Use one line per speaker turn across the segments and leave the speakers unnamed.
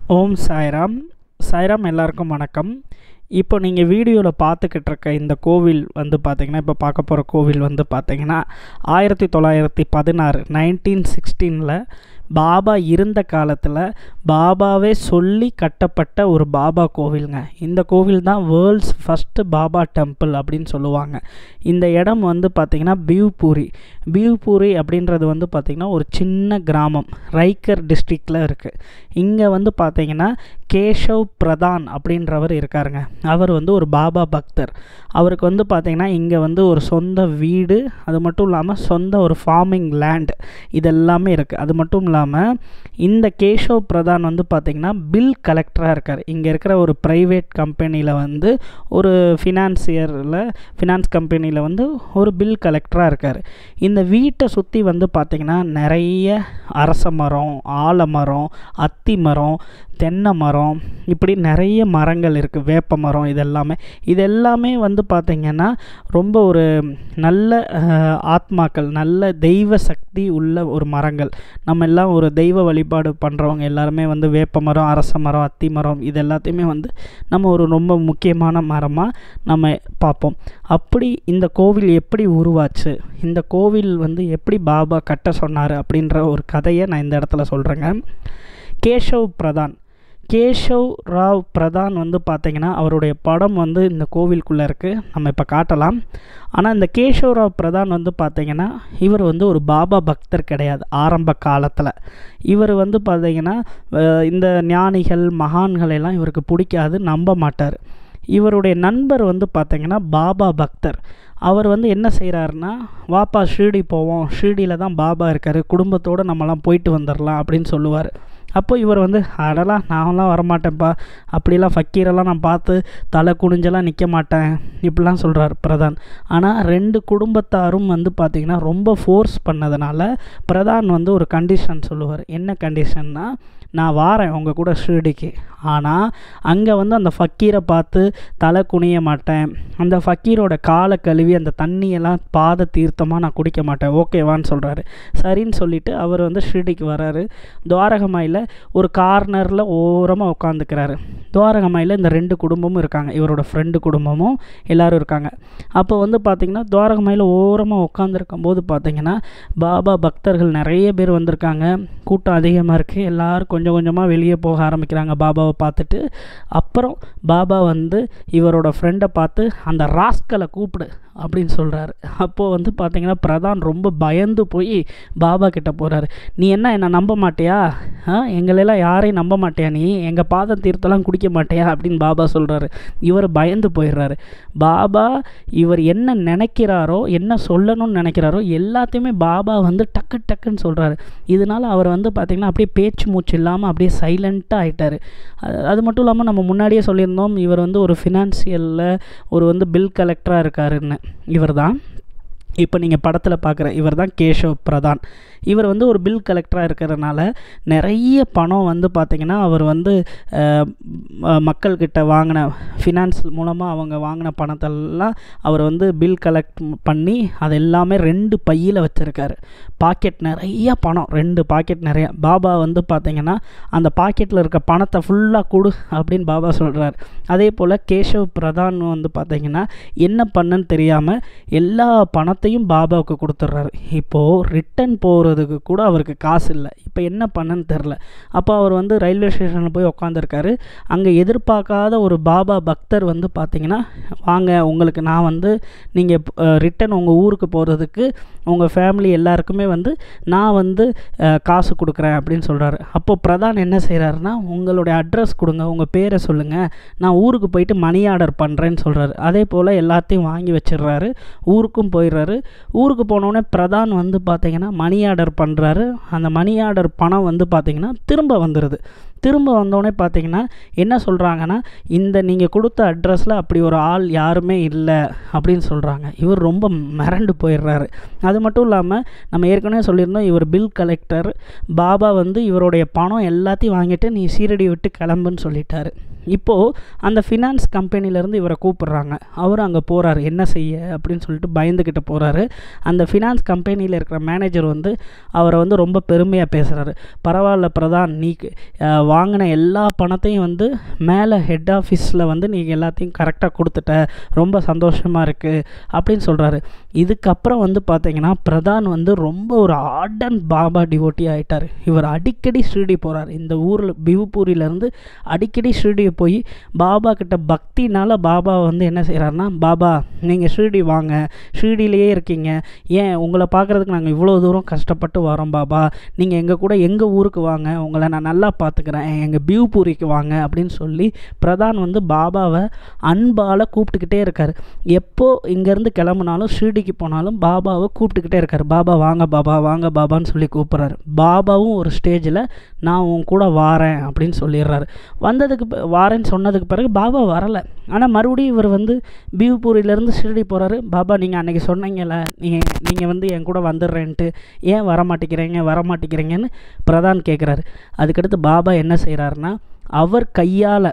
ஓம் சாய்ராம் சாய்ராம் எல்லாருக்கும் வணக்கம் இப்போ நீங்கள் வீடியோவில் பார்த்துக்கிட்டு இருக்க இந்த கோவில் வந்து பார்த்தீங்கன்னா இப்போ பார்க்க போகிற கோவில் வந்து பார்த்தீங்கன்னா ஆயிரத்தி தொள்ளாயிரத்தி பதினாறு நைன்டீன் சிக்ஸ்டீனில் பாபா இருந்த காலத்தில் பாபாவே சொல்லி கட்டப்பட்ட ஒரு பாபா கோவிலுங்க இந்த கோவில் தான் வேர்ல்ட்ஸ் ஃபஸ்ட்டு பாபா டெம்பிள் அப்படின்னு சொல்லுவாங்க இந்த இடம் வந்து பார்த்திங்கன்னா பியூபூரி பியூபூரி அப்படின்றது வந்து பார்த்திங்கன்னா ஒரு சின்ன கிராமம் ரைக்கர் டிஸ்ட்ரிக்டில் இருக்குது இங்கே வந்து பார்த்திங்கன்னா கேஷவ் பிரதான் அப்படின்றவர் இருக்காருங்க அவர் வந்து ஒரு பாபா பக்தர் அவருக்கு வந்து பார்த்திங்கன்னா இங்கே வந்து ஒரு சொந்த வீடு அது மட்டும் இல்லாமல் சொந்த ஒரு ஃபார்மிங் லேண்ட் இதெல்லாமே இருக்குது அது மட்டும் இல்லாமல் இந்த கேஷவ் பிரதான் வந்து பார்த்திங்கன்னா பில் கலெக்டராக இருக்கார் இங்கே இருக்கிற ஒரு ப்ரைவேட் கம்பெனியில் வந்து ஒரு ஃபினான்சியரில் ஃபினான்ஸ் கம்பெனியில் வந்து ஒரு பில் கலெக்டராக இருக்கார் இந்த வீட்டை சுற்றி வந்து பார்த்திங்கன்னா நிறைய அரச மரம் ஆலமரம் அத்தி மரம் தென்னை மரம் இப்படி நிறைய மரங்கள் இருக்குது வேப்ப மரம் இதெல்லாமே இதெல்லாமே வந்து பார்த்திங்கன்னா ரொம்ப ஒரு நல்ல அஹ், ஆத்மாக்கள் நல்ல தெய்வ சக்தி உள்ள ஒரு மரங்கள் நம்ம எல்லாம் ஒரு தெய்வ வழிபாடு பண்ணுறவங்க எல்லாருமே வந்து வேப்ப மரம் அரச மரம் அத்தி மரம் இது எல்லாத்தையுமே வந்து நம்ம ஒரு ரொம்ப முக்கியமான மரமாக நம்ம பார்ப்போம் அப்படி இந்த கோவில் எப்படி உருவாச்சு இந்த கோவில் வந்து எப்படி பாபா கட்ட சொன்னார் அப்படின்ற ஒரு கதையை நான் இந்த இடத்துல சொல்கிறேங்க கேஷவ் பிரதான் கேஷவ் ராவ் பிரதான் வந்து பார்த்திங்கன்னா அவருடைய படம் வந்து இந்த கோவிலுக்குள்ளே இருக்குது நம்ம இப்போ காட்டலாம் ஆனால் இந்த கேஷவ் ராவ் பிரதான் வந்து பார்த்திங்கன்னா இவர் வந்து ஒரு பாபா பக்தர் கிடையாது ஆரம்ப காலத்தில் இவர் வந்து பார்த்திங்கன்னா அஹ், இந்த ஞானிகள் மகான்கள் எல்லாம் இவருக்கு பிடிக்காது நம்ப மாட்டார் இவருடைய நண்பர் வந்து பார்த்திங்கன்னா பாபா பக்தர் அவர் வந்து என்ன செய்கிறாருன்னா வாப்பா ஷீர்டி போவோம் ஷீர்டியில் தான் பாபா இருக்கார் குடும்பத்தோடு நம்மலாம் போயிட்டு வந்துடலாம் அப்படின்னு சொல்லுவார் அப்போ இவர் வந்து அடலாம் நான்லாம் வரமாட்டேன்ப்பா அப்படிலாம் ஃபக்கீரெல்லாம் நான் பார்த்து தலை குனிஞ்செல்லாம் நிற்க மாட்டேன் இப்படிலாம் சொல்கிறார் பிரதான் ஆனால் ரெண்டு குடும்பத்தாரும் வந்து பார்த்திங்கன்னா ரொம்ப ஃபோர்ஸ் பண்ணதுனால பிரதான் வந்து ஒரு கண்டிஷன் சொல்லுவார் என்ன கண்டிஷன்னா நான் வாரேன் உங்கள் கூட ஷீர்டிக்கு ஆனால் அங்கே வந்து அந்த ஃபக்கீரை பார்த்து தலை குனிய மாட்டேன் அந்த ஃபக்கீரோட காலை கழுவி அந்த தண்ணியெல்லாம் பாத தீர்த்தமாக நான் குடிக்க மாட்டேன் ஓகேவான்னு சொல்கிறாரு சரின்னு சொல்லிட்டு அவர் வந்து ஷீர்டிக்கு வராரு துவாரகமாயில் ஒரு கார்னரில் ஓரமாக உட்காந்துக்கிறாரு துவாரகமாயில் இந்த ரெண்டு குடும்பமும் இருக்காங்க இவரோட ஃப்ரெண்டு குடும்பமும் எல்லாரும் இருக்காங்க அப்போ வந்து பார்த்திங்கன்னா துவாரகமாயில் ஓரமாக உட்காந்துருக்கும் போது பார்த்திங்கன்னா பாபா பக்தர்கள் நிறைய பேர் வந்திருக்காங்க கூட்டம் அதிகமாக இருக்குது எல்லோரும் கொஞ்சம் கொஞ்சமாக வெளியே போக ஆரம்பிக்கிறாங்க பாபாவை பார்த்துட்டு அப்புறம் பாபா வந்து இவரோட ஃப்ரெண்டை பார்த்து அந்த ராஸ்கலை கூப்பிடு அப்படின்னு சொல்கிறாரு அப்போது வந்து பார்த்தீங்கன்னா பிரதான் ரொம்ப பயந்து போய் பாபா கிட்ட போகிறாரு நீ என்ன என்னை நம்ப மாட்டியா ஆ எங்களெல்லாம் யாரையும் நம்ப மாட்டியா நீ எங்கள் பாதம் தீர்த்தெல்லாம் குடிக்க மாட்டியா அப்படின்னு பாபா சொல்கிறாரு இவர் பயந்து போயிடுறாரு பாபா இவர் என்ன நினைக்கிறாரோ என்ன சொல்லணும்னு நினைக்கிறாரோ எல்லாத்தையுமே பாபா வந்து டக்கு டக்குன்னு சொல்கிறாரு இதனால் அவர் வந்து பார்த்திங்கன்னா அப்படியே பேச்சு மூச்சு இல்லாமல் அப்படியே சைலண்ட்டாக ஆயிட்டாரு அது அது மட்டும் இல்லாமல் நம்ம முன்னாடியே சொல்லியிருந்தோம் இவர் வந்து ஒரு ஃபினான்சியலில் ஒரு வந்து பில் கலெக்டராக இருக்காருன்னு இவர் தான் இப்போ நீங்கள் படத்தில் பார்க்குற இவர் தான் கேஷவ் பிரதான் இவர் வந்து ஒரு பில் கலெக்டராக இருக்கிறதுனால நிறைய பணம் வந்து பார்த்திங்கன்னா அவர் வந்து அஹ், ம- மக்கள்கிட்ட வாங்கின ஃபினான்ஸ் மூலமாக அவங்க வாங்கின பணத்தெல்லாம் அவர் வந்து பில் கலெக்ட் பண்ணி அது எல்லாமே ரெண்டு பையில் வச்சுருக்காரு பாக்கெட் நிறைய பணம் ரெண்டு பாக்கெட் நிறைய பாபா வந்து பார்த்திங்கன்னா அந்த பாக்கெட்டில் இருக்க பணத்தை ஃபுல்லாக கொடு அப்படின்னு பாபா சொல்கிறார் அதே போல் கேஷவ் பிரதான் வந்து பார்த்திங்கன்னா என்ன பண்ணுன்னு தெரியாமல் எல்லா பணத்தையும் பாபாவுக்கு கொடுத்துட்றாரு இப்போது ரிட்டன் போகிறதுக்கு கூட அவருக்கு காசு இல்லை இப்போ என்ன பண்ணுன்னு தெரில அப்போ அவர் வந்து ரயில்வே ஸ்டேஷனில் போய் உட்காந்துருக்காரு அங்கே எதிர்பார்க்காத ஒரு பாபா பக்தர் வந்து பார்த்திங்கன்னா வாங்க உங்களுக்கு நான் வந்து நீங்கள் ரிட்டன் உங்கள் ஊருக்கு போகிறதுக்கு உங்கள் ஃபேமிலி எல்லாருக்குமே வந்து நான் வந்து அஹ், காசு கொடுக்குறேன் அப்படின்னு சொல்கிறாரு அப்போ பிரதான் என்ன செய்கிறாருன்னா உங்களுடைய அட்ரஸ் கொடுங்க உங்கள் பேரை சொல்லுங்கள் நான் ஊருக்கு போயிட்டு மணி ஆர்டர் பண்ணுறேன்னு சொல்கிறாரு அதே போல் எல்லாத்தையும் வாங்கி வச்சிடுறாரு ஊருக்கும் போயிடுறாரு ஊருக்கு போனோடனே பிரதான் வந்து பார்த்தீங்கன்னா மணி ஆர்டர் பண்ணுறாரு அந்த மணி ஆர்டர் பணம் வந்து பார்த்தீங்கன்னா திரும்ப வந்துடுது திரும்ப வந்தோடனே பார்த்தீங்கன்னா என்ன சொல்கிறாங்கன்னா இந்த நீங்கள் கொடுத்த அட்ரஸில் அப்படி ஒரு ஆள் யாருமே இல்லை அப்படின்னு சொல்கிறாங்க இவர் ரொம்ப மிரண்டு போயிடுறாரு அது மட்டும் இல்லாமல் நம்ம ஏற்கனவே சொல்லியிருந்தோம் இவர் பில் கலெக்டர் பாபா வந்து இவருடைய பணம் எல்லாத்தையும் வாங்கிட்டு நீ சீரடி விட்டு கிளம்புன்னு சொல்லிட்டாரு இப்போது அந்த ஃபினான்ஸ் கம்பெனிலேருந்து இவரை கூப்பிடுறாங்க அவரும் அங்கே போகிறாரு என்ன செய்ய அப்படின்னு சொல்லிட்டு பயந்துக்கிட்டு போகிறாரு அந்த ஃபினான்ஸ் கம்பெனியில் இருக்கிற மேனேஜர் வந்து அவரை வந்து ரொம்ப பெருமையாக பேசுகிறாரு பரவாயில்ல பிரதான் நீ அஹ், வாங்கின எல்லா பணத்தையும் வந்து மேலே ஹெட் ஆஃபீஸில் வந்து நீங்கள் எல்லாத்தையும் கரெக்டாக கொடுத்துட்ட ரொம்ப சந்தோஷமாக இருக்குது அப்படின்னு சொல்கிறாரு இதுக்கப்புறம் வந்து பார்த்தீங்கன்னா பிரதான் வந்து ரொம்ப ஒரு ஆர்டன் பாபா டிவோட்டி ஆகிட்டார் இவர் அடிக்கடி ஷிரடி போகிறார் இந்த ஊரில் பிவுப்பூரியிலேருந்து அடிக்கடி ஷிரடி போய் பாபா கிட்ட பக்தினால பாபா வந்து என்ன செய்கிறாருன்னா பாபா நீங்கள் ஷிரடி வாங்க ஷிரடியிலேயே இருக்கீங்க ஏன் உங்களை பார்க்குறதுக்கு நாங்கள் இவ்வளோ தூரம் கஷ்டப்பட்டு வரோம் பாபா நீங்கள் எங்கள் கூட எங்கள் ஊருக்கு வாங்க உங்களை நான் நல்லா பார்த்துக்கிறேன் எங்கள் பியூபூரிக்கு வாங்க அப்படின்னு சொல்லி பிரதான் வந்து பாபாவை அன்பால் கூப்பிட்டுக்கிட்டே இருக்கார் எப்போ இங்கேருந்து கிளம்புனாலும் ஷிரடிக்கு போனாலும் பாபாவை கூப்பிட்டுக்கிட்டே இருக்கார் பாபா வாங்க பாபா வாங்க பாபான்னு சொல்லி கூப்பிட்றாரு பாபாவும் ஒரு ஸ்டேஜில் நான் உன் கூட வாரேன் அப்படின்னு சொல்லிடுறாரு வந்ததுக்கு ப- வாரேன்னு சொன்னதுக்கு பிறகு பாபா வரலை ஆனால் மறுபடியும் இவர் வந்து பியூபூரியிலேருந்து ஷிரடி போகிறாரு பாபா நீங்கள் அன்றைக்கி சொன்னீங்கல்ல நீங்கள் நீங்கள் வந்து என் கூட வந்துடுறேன்ட்டு ஏன் வர மாட்டேங்கிறீங்க வர மாட்டேங்கிறீங்கன்னு பிரதான் கேட்குறாரு அதுக்கடுத்து பாபா என்ன செய்கிறாருன்னா அவர் கையால்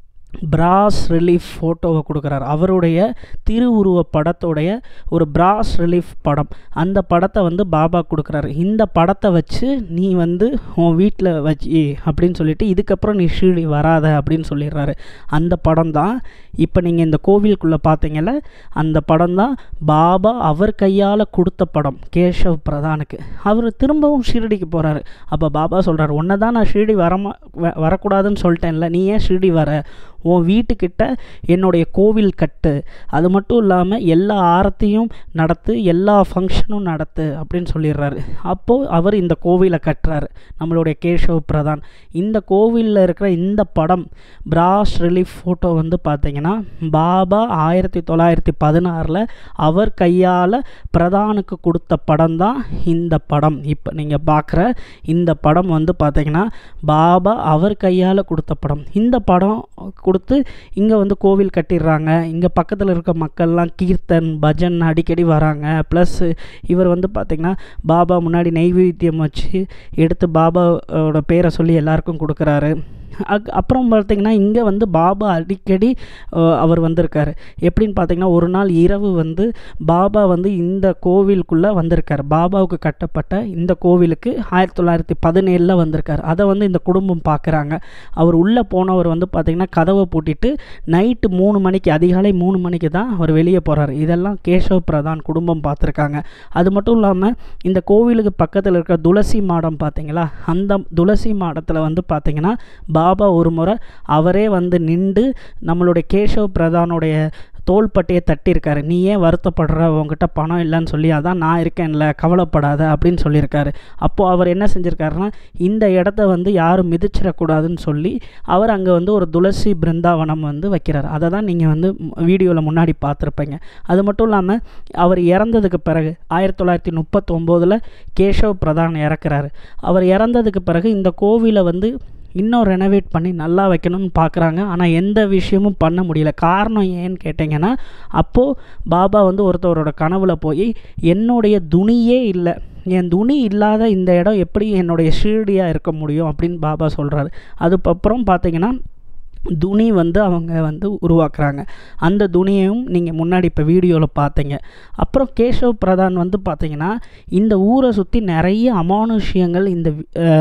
பிராஸ் ரிலீஃப் ஃபோட்டோவை கொடுக்குறாரு அவருடைய திருவுருவ படத்தோடைய ஒரு பிராஸ் ரிலீஃப் படம் அந்த படத்தை வந்து பாபா கொடுக்குறாரு இந்த படத்தை வச்சு நீ வந்து உன் வீட்டில் வச்சு அப்படின்னு சொல்லிட்டு இதுக்கப்புறம் நீ ஷீரடி வராத அப்படின்னு சொல்லிடுறாரு அந்த படம் தான் இப்போ நீங்கள் இந்த கோவிலுக்குள்ளே பார்த்தீங்கல்ல அந்த படம் தான் பாபா அவர் கையால் கொடுத்த படம் கேஷவ் பிரதானுக்கு அவர் திரும்பவும் ஷீரடிக்கு போகிறாரு அப்போ பாபா சொல்கிறார் உன்னை தான் நான் ஷீரடி வரமா வ- வரக்கூடாதுன்னு சொல்லிட்டேன்ல நீ ஏன் ஷீரடி வர உன் வீட்டுக்கிட்ட என்னுடைய கோவில் கட்டு அது மட்டும் இல்லாமல் எல்லா ஆரத்தியும் நடத்து எல்லா ஃபங்க்ஷனும் நடத்து அப்படின்னு சொல்லிடுறாரு அப்போது அவர் இந்த கோவிலை கட்டுறாரு நம்மளுடைய கேஷவ் பிரதான் இந்த கோவிலில் இருக்கிற இந்த படம் பிராஸ் ரிலீஃப் ஃபோட்டோ வந்து பார்த்தீங்கன்னா பாபா ஆயிரத்தி தொள்ளாயிரத்தி பதினாறில் அவர் கையால் பிரதானுக்கு கொடுத்த படம் தான் இந்த படம் இப்போ நீங்கள் பார்க்குற இந்த படம் வந்து பார்த்தீங்கன்னா பாபா அவர் கையால் கொடுத்த படம் இந்த படம் கொடுத்து இங்கே வந்து கோவில் கட்டிடுறாங்க இங்கே பக்கத்தில் இருக்க மக்கள்லாம் கீர்த்தன் பஜன் அடிக்கடி வராங்க ப்ளஸ் இவர் வந்து பார்த்திங்கன்னா பாபா முன்னாடி நெய்வேத்தியம் வச்சு எடுத்து பாபாவோட பேரை சொல்லி எல்லாருக்கும் கொடுக்குறாரு அக் அப்புறம் பார்த்திங்கன்னா இங்கே வந்து பாபா அடிக்கடி அஹ், அவர் வந்திருக்காரு எப்படின்னு பார்த்தீங்கன்னா ஒரு நாள் இரவு வந்து பாபா வந்து இந்த கோவிலுக்குள்ளே வந்திருக்காரு பாபாவுக்கு கட்டப்பட்ட இந்த கோவிலுக்கு ஆயிரத்தி தொள்ளாயிரத்தி பதினேழில் வந்திருக்காரு அதை வந்து இந்த குடும்பம் பார்க்குறாங்க அவர் உள்ளே போனவர் வந்து பார்த்திங்கன்னா கதவை பூட்டிட்டு நைட்டு மூணு மணிக்கு அதிகாலை மூணு மணிக்கு தான் அவர் வெளியே போகிறாரு இதெல்லாம் கேஷவ் பிரதான் குடும்பம் பார்த்துருக்காங்க அது மட்டும் இல்லாமல் இந்த கோவிலுக்கு பக்கத்தில் இருக்கிற துளசி மாடம் பார்த்தீங்களா அந்த துளசி மாடத்தில் வந்து பார்த்தீங்கன்னா பாபா ஒரு முறை அவரே வந்து நின்று நம்மளுடைய கேஷவ் பிரதானுடைய தோள்பட்டையை தட்டியிருக்காரு நீ ஏன் வருத்தப்படுற உங்ககிட்ட பணம் இல்லைன்னு சொல்லி அதான் நான் இருக்கேன்ல கவலைப்படாத அப்படின்னு சொல்லியிருக்காரு அப்போது அவர் என்ன செஞ்சுருக்காருன்னா இந்த இடத்த வந்து யாரும் மிதிச்சிடக்கூடாதுன்னு சொல்லி அவர் அங்கே வந்து ஒரு துளசி பிருந்தாவனம் வந்து வைக்கிறார் அதை தான் நீங்கள் வந்து வீடியோவில் முன்னாடி பார்த்துருப்பீங்க அது மட்டும் இல்லாமல் அவர் இறந்ததுக்கு பிறகு ஆயிரத்தி தொள்ளாயிரத்தி முப்பத்தொம்போதில் கேஷவ் பிரதான் இறக்குறாரு அவர் இறந்ததுக்கு பிறகு இந்த கோவிலை வந்து இன்னும் ரெனோவேட் பண்ணி நல்லா வைக்கணும்னு பார்க்குறாங்க ஆனால் எந்த விஷயமும் பண்ண முடியல காரணம் ஏன்னு கேட்டிங்கன்னா அப்போது பாபா வந்து ஒருத்தவரோட கனவுல போய் என்னுடைய துணியே இல்லை என் துணி இல்லாத இந்த இடம் எப்படி என்னுடைய ஷீரடியாக இருக்க முடியும் அப்படின்னு பாபா சொல்கிறாரு அதுக்கப்புறம் பார்த்தீங்கன்னா துணி வந்து அவங்க வந்து உருவாக்குறாங்க அந்த துணியையும் நீங்கள் முன்னாடி இப்போ வீடியோவில் பார்த்தீங்க அப்புறம் கேஷவ் பிரதான் வந்து பார்த்தீங்கன்னா இந்த ஊரை சுற்றி நிறைய அமானுஷ்யங்கள் இந்த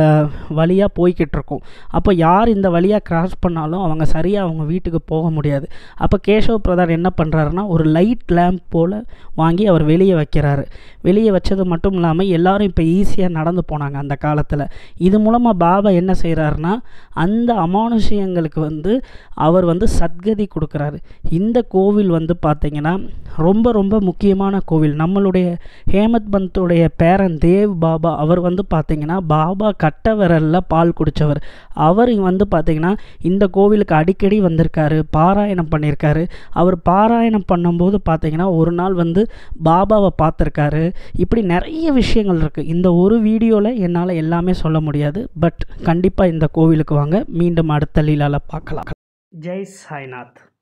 வழியாக போய்கிட்டு இருக்கும் அப்போ யார் இந்த வழியாக கிராஸ் பண்ணாலும் அவங்க சரியாக அவங்க வீட்டுக்கு போக முடியாது அப்போ கேஷவ் பிரதான் என்ன பண்ணுறாருன்னா ஒரு லைட் லேம்ப் போல் வாங்கி அவர் வெளியே வைக்கிறாரு வெளியே வச்சது மட்டும் இல்லாமல் எல்லாரும் இப்போ ஈஸியாக நடந்து போனாங்க அந்த காலத்தில் இது மூலமாக பாபா என்ன செய்கிறாருன்னா அந்த அமானுஷ்யங்களுக்கு வந்து அவர் வந்து சத்கதி கொடுக்குறாரு இந்த கோவில் வந்து பார்த்திங்கன்னா ரொம்ப ரொம்ப முக்கியமான கோவில் நம்மளுடைய ஹேமத் பந்துடைய பேரன் தேவ் பாபா அவர் வந்து பார்த்திங்கன்னா பாபா கட்ட விரலில் பால் குடித்தவர் அவர் வந்து பார்த்திங்கன்னா இந்த கோவிலுக்கு அடிக்கடி வந்திருக்காரு பாராயணம் பண்ணியிருக்காரு அவர் பாராயணம் பண்ணும்போது பார்த்திங்கன்னா ஒரு நாள் வந்து பாபாவை பார்த்துருக்காரு இப்படி நிறைய விஷயங்கள் இருக்குது இந்த ஒரு வீடியோவில் என்னால் எல்லாமே சொல்ல முடியாது பட் கண்டிப்பாக இந்த கோவிலுக்கு வாங்க மீண்டும் அடுத்த லீலாவில் பார்க்கலாம் ஜெய் சாய்நாத்